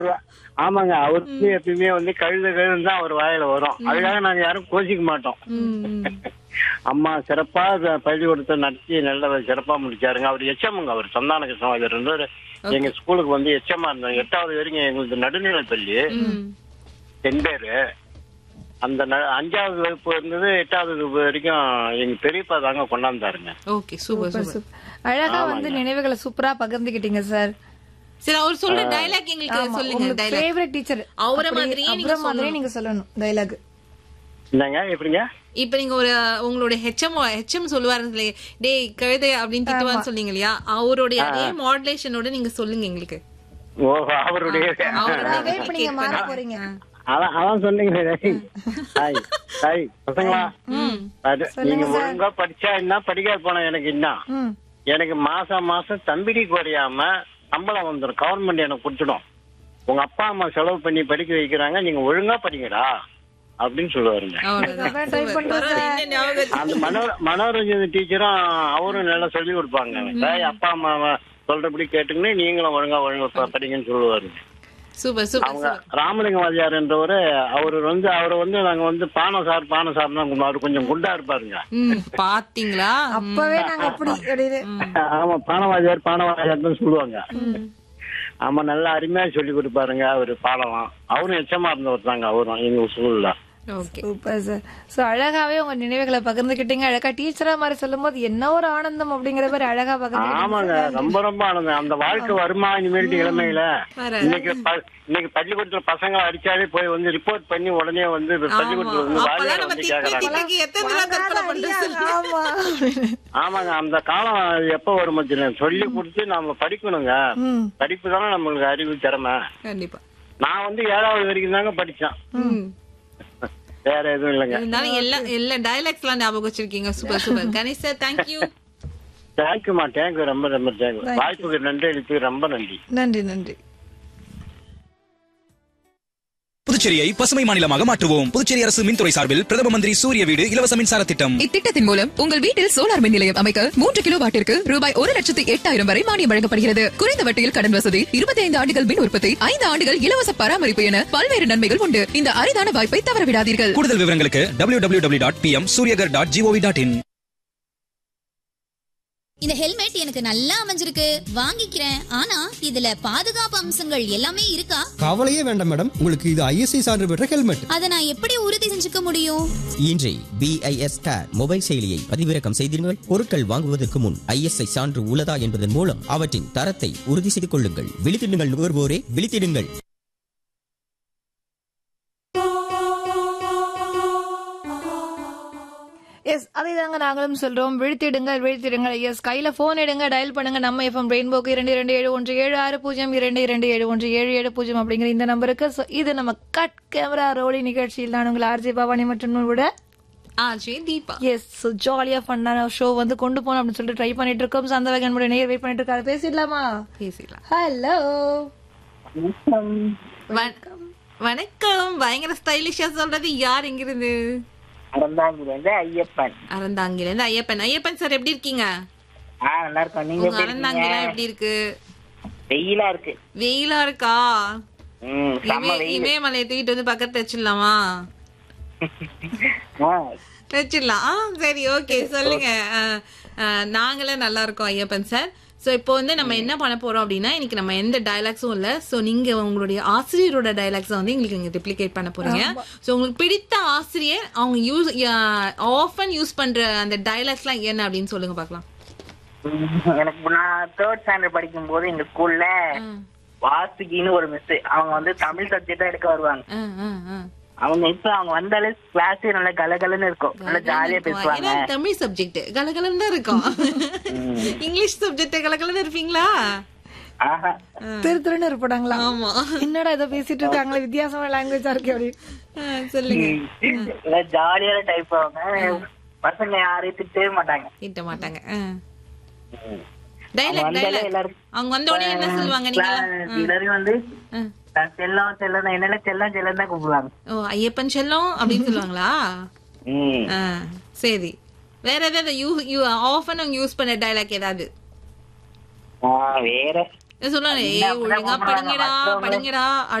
ஆமாங்க அவருக்கு எப்பயுமே வந்து கழுத கழுது தான் அவர் வாயில வரும் அதுக்காக நாங்க யாரும் கோச்சிக்க மாட்டோம் ம், அம்மா சிறப்பா இந்த பள்ளிக்கூடத்தை நடத்தி நல்ல சிறப்பா முடிச்சாருங்க அவர் எச்எம்ங்க அவர் சந்தான கிருஷ்ணன் ரெண்டு பேரும் எங்க ஸ்கூலுக்கு வந்து எச்எம்மா இருந்தாங்க எட்டாவது வரைக்கும் எங்களுக்கு நடுநிலை பள்ளி ம். தென் பேரு அந்த ந- அஞ்சாவது வகுப்பு இருந்தது எட்டாவது வகுப்பு வரைக்கும் எங்க பெரியப்பா தாங்க கொண்டாந்தாருங்க okay super super, super super. அழகா வந்து நினைவுகளை சூப்பரா பகிர்ந்துக்கிட்டீங்க சார் சரி அவர் சொல்ற டயலாக் எங்களுக்கு சொல்லுங்க டயலாக் ஃபேவரட் டீச்சர் அவரை மாதிரியே நீங்க அவரை மாதிரியே நீங்க சொல்லணும் டயலாக் என்னங்க எப்படிங்க இப்ப நீங்க ஒரு உங்களுடைய ஹெச்எம் ஹெச்எம் சொல்லுவாரு இல்லையா, டேய் கழுதை அப்படின்னு திட்டுவான்னு சொன்னீங்க இல்லையா அவருடைய அதே மாடுலேஷனோட நீங்க சொல்லுங்க எங்களுக்கு ஓஹோ அவருடைய அவருடைய இப்ப நீங்க மாற போறீங்க அதான் அதான் சொன்னீங்க ஹாய் ஹாய் பசங்களா அது நீங்க ஒழுங்கா படிச்சா என்ன படிக்காத போனா எனக்கு என்ன ம் எனக்கு மாசம் மாசம் தம்பிடி குறையாம சம்பளம் வந்துடும் கவர்மெண்ட் எனக்கு கொடுத்துடும் உங்க அப்பா அம்மா செலவு பண்ணி படிக்க வைக்கிறாங்க நீங்க ஒழுங்கா படிங்கடா அப்படின்னு சொல்லுவாருங்க அவ்வளவுதான் அதான் try Super. பண்றேன் பரவாயில்ல, இன்னும் ஞாபகம் வச்சு- அந்த மனோ மனோரஞ்சன் டீச்சரும் அவரும் நல்லா சொல்லி கொடுப்பாங்க டேய், அப்பா அம்மா சொல்றபடி கேட்டுக்கின்னு நீங்களும் ஒழுங்கா ஒழுங்கா ப- படிங்கன்னு சொல்லுவாருங்க சூப்பர் சூப்பர் அவங்க சூப்பர் ராமலிங்க வாத்தியார்ன்றவரு அவரு வந்து அவரை வந்து நாங்க வந்து பானை சார் பானை சார் தான் அவரு கொஞ்சம் குண்டா இருப்பாருங்க ம் பாத்தீங்களா அப்பவே நாங்க அப்படி அப்படின்னு ஆமா பானவாதியார் பானவாதியார் தான் சொல்லுவாங்க ஆமா நல்லா அருமையா சொல்லி கொடுப்பாருங்க அவரு பாடலாம் அவரும் எச்சமா இருந்தவர் தாங்க அவரும் எங்க ஸ்கூல்ல ஓகே சூப்பர் சார் சோ அழகாவே உங்க நினைவுகளை பகிர்ந்துக்கிட்டீங்க அழகா டீச்சரா மாதிரி சொல்லும்போது என்ன ஒரு ஆனந்தம் அப்படிங்கிற மாதிரி அழகா பகிர்ந்துக்கிட்டீங்க ஆமாங்க ரொம்ப ரொம்ப ஆனந்தம் அந்த வாழ்க்கை வருமா இனிமேல்ட்டு இளமையில வராது. இன்னைக்கு ப- இன்னைக்கு பள்ளிக்கூடத்துல பசங்க அடிச்சாலே போய் வந்து ரிப்போர்ட் பண்ணி உடனே வந்து பள்ளிக்கூடத்துல வந்து அப்பெல்லாம் வாரியார் நம்ம வந்து திட்டி கேக்குறாங்க திட்டிக்கு எத்தனை தடவை தற்கொலை பண்றது ஆமா ஆமாங்க அந்த காலம் எப்ப வரும் தெரியும் சொல்லி கொடுத்து நாம படிக்கணுங்க ம் படிப்பு தானே நம்மளுக்கு அறிவு திறமை கண்டிப்பா நான் வந்து ஏழாவது வரைக்கும் தாங்க படிச்சேன் ம் வேற எதுவும் இல்லைங்க இருந்தாலும் எல்லா எல்லா டயலாக்ஸ் எல்லாம் ஞாபகம் வச்சிருக்கீங்க super super Ganesh sir thank you தேங்க்யூமா தேங்க்யூ ரொம்ப ரொம்ப தேங்க்யூ வாய்ப்புக்கு நன்றி அளித்து ரொம்ப நன்றி நன்றி நன்றி புதுச்சேரியை பசுமை மாநிலமாக மாற்றுவோம் புதுச்சேரி அரசு மின்துறை சார்பில் பிரதம மந்திரி சூரிய வீடு இலவச மின்சார திட்டம் இத்திட்டத்தின் மூலம் உங்கள் வீட்டில் சோலார் மின் நிலையம் அமைக்க மூன்று கிலோ வாட்டிற்கு ரூபாய் ஒரு லட்சத்து எட்டாயிரம் வரை மானியம் வழங்கப்படுகிறது குறைந்த வட்டியில் கடன் வசதி இருபத்தி ஐந்து ஆண்டுகள் மின் உற்பத்தி ஐந்து ஆண்டுகள் இலவச பராமரிப்பு என பல்வேறு நன்மைகள் உண்டு இந்த அரிதான வாய்ப்பை தவறவிடாதீர்கள் கூடுதல் விவரங்களுக்கு W W W dot P M Suryaghar dot G O V dot in இந்த ஹெல்மெட் எனக்கு நல்லா அமைஞ்சிருக்கு வாங்கிக்கிறேன் ஆனா இதுல பாதுகாப்பு அம்சங்கள் எல்லாமே இருக்கா கவலையே வேண்டாம் மேடம் உங்களுக்கு இது ஐஎஸ்ஐ சான்று பெற்ற ஹெல்மெட் அத நான் எப்படி உறுதி செஞ்சுக்க முடியும் இன்றே பிஐஎஸ் டேக் மொபைல் செயலியை பதிவிறக்கம் செய்தீர்கள் பொருட்கள் வாங்குவதற்கு முன் ஐஎஸ்ஐ சான்று உள்ளதா என்பதன் மூலம் அவற்றின் தரத்தை உறுதி செய்து கொள்ளுங்கள் விழித்திடுங்கள் நுகர்வோரே விழித்திடுங்கள் எஸ் அதை தாங்க நாங்களும் சொல்றோம் விழுத்திடுங்கள் விழுத்திடுங்கள் எஸ் கையில போன் எடுங்க டயல் பண்ணுங்க நம்ம எஃப்எம் ரெயின்போக்கு இரண்டு இரண்டு ஏழு ஒன்று ஏழு ஆறு பூஜ்ஜியம் இரண்டு இரண்டு ஏழு ஒன்று ஏழு ஏழு பூஜ்ஜியம் அப்படிங்கிற இந்த நம்பருக்கு So, இது நம்ம கட் கேமரா ரோலி நிகழ்ச்சியில் நான் உங்கள் ஆர்ஜி பவானி மற்றும் விட ஆ ஜே தீபா எஸ் ஜாலியா ஃபன்னான ஷோ வந்து கொண்டு போகணும் அப்படின்னு சொல்லிட்டு ட்ரை பண்ணிட்டு இருக்கோம் So, அந்த வகை நம்மளுடைய நேர் வெயிட் பண்ணிட்டு இருக்காரு பேசிடலாமா பேசிக்கலாம் ஹலோ வணக்கம் வணக்கம் பயங்கர ஸ்டைலிஷா சொல்றது யார் எங்கிருந்து அறந்தாங்கிலேருந்து ஐயப்பன் அறந்தாங்கில இருந்து ஐயப்பன் ஐயப்பன் சார் எப்படி இருக்கீங்க ஆ நல்லா இருக்கோம் நீங்க உங்க எப்படி அறந்தாங்கிலாம் இருக்கீங்க எப்படி இருக்கு வெயிலா இருக்கு வெயிலா இருக்கா ம் செம்ம இமே- வெயில் இமயமலையை தூக்கிட்டு வந்து பக்கத்துல வச்சிடலாமா ஆ, வச்சிடலாம் ஆ, சரி ஓகே சொல்லுங்க ஆ, ஆ, நாங்களே நல்லா இருக்கோம் ஐயப்பன் சார் சோ இப்போ வந்து நம்ம என்ன பண்ண போறோம் அப்படின்னா இன்னைக்கு நம்ம எந்த டயலாக்ஸும் இல்ல சோ நீங்க உங்களுடைய ஆசிரியரோட டயலாக்ஸ் வந்து எங்களுக்கு நீங்க ரிப்ளிகேட் பண்ண போறீங்க சோ உங்களுக்கு பிடித்த ஆசிரியர் அவங்க யூஸ் ஆஃபன் யூஸ் பண்ற அந்த டயலாக்ஸ்லாம் என்ன அப்படின்னு சொல்லுங்க பார்க்கலாம் எனக்கு நான் தேர்ட் ஸ்டாண்டர்ட் படிக்கும் போது எங்க ஸ்கூல்ல வாசுகின்னு ஒரு மிஸ் அவங்க வந்து தமிழ் சப்ஜெக்டா எடுக்க வருவாங்க ஆ, ஆ, ஆ. அவங்க இப்ப அவங்க வந்தாலே கிளாஸ் நல்லா கலகலன்னு இருக்கும் நல்லா ஜாலியா பேசுவாங்க ஏன்னா தமிழ் சப்ஜெக்ட் கலகலன்னு தான் இருக்கும் இங்கிலீஷ் சப்ஜெக்ட் கலகலன்னு இருப்பீங்களா ஆஹா திரு திருன்னு இருப்பாங்களா ஆமா என்னடா ஏதோ பேசிட்டு இருக்காங்களே வித்தியாசமான லாங்குவேஜா இருக்கு அப்படி ஆ, சொல்லுங்க நல்லா ஜாலியான டைப் அவங்க பசங்க யாரையும் திட்டவே மாட்டாங்க திட்ட மாட்டாங்க அவங்க டைலாக் வந்தாலே டைலாக் எல்லாரும் அவங்க வந்த உடனே என்ன சொல்லுவாங்க நீங்க class எல்லாரும் வந்து நான் செல்லம் செல்லம் என்னென்ன செல்லம் செல்லம் தான் கூப்பிடுவாங்க ஓ ஐயப்பன் செல்லம் அப்படின்னு சொல்லுவாங்களா ம் ஆ, சரி வேற ஏதாவது யூ யூ ஆஃபன் அவங்க யூஸ் பண்ண டைலாக் ஏதாவது ஆ, வேற சொல்லுவாங்க ஏ அப்படிதான் ஒழுங்கா கூப்பிடுறாங்க. படிங்கடா மற்றவங்க- படிங்கடா